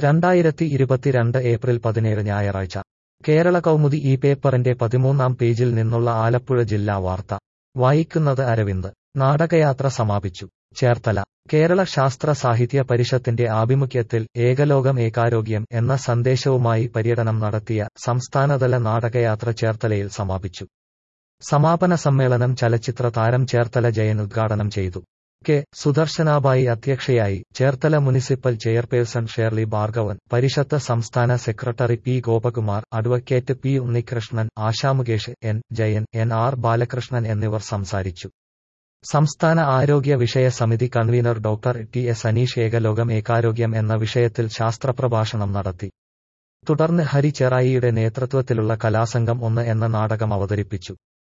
രണ്ടായിരത്തി ഇരുപത്തിരണ്ട് ഏപ്രിൽ പതിനേഴ് ഞായറാഴ്ച കേരള കൗമുദി ഈ പേപ്പറിന്റെ പതിമൂന്നാം പേജിൽ നിന്നുള്ള ആലപ്പുഴ ജില്ലാ വാർത്ത വായിക്കുന്നത് അരവിന്ദ് നാടകയാത്ര സമാപിച്ചു ചേർത്തല കേരള ശാസ്ത്ര സാഹിത്യ പരിഷത്തിന്റെ ആഭിമുഖ്യത്തിൽ ഏകലോകം ഏകാരോഗ്യം എന്ന സന്ദേശവുമായി പര്യടനം നടത്തിയ സംസ്ഥാനതല നാടകയാത്ര ചേർത്തലയിൽ സമാപിച്ചു സമാപന സമ്മേളനം ചലച്ചിത്ര താരം ചേർത്തല ജയൻ ഉദ്ഘാടനം ചെയ്തു കെ സുദർശനാബായി അധ്യക്ഷയായി Cherthala municipal chairperson Shirley Bhargavan Parishad സംസ്ഥാന secretary P Gopakumar advocate P Unnikrishnan Ashamukesh N Jayan N R Balakrishnan എന്നിവർ സംസാരിച്ചു സംസ്ഥാന ആരോഗ്യ വിഷയ സമിതി convener doctor T S Aneesh ഏകലോകം ഏകാരോഗ്യം എന്ന വിഷയത്തിൽ ശാസ്ത്രപ്രഭാഷണം നടത്തി തുടർന്ന് ഹരി ചെറായിയുടെ നേതൃത്വത്തിലുള്ള കലാസംഘം ഒന്ന് എന്ന നാടകം അവതരിപ്പിച്ചു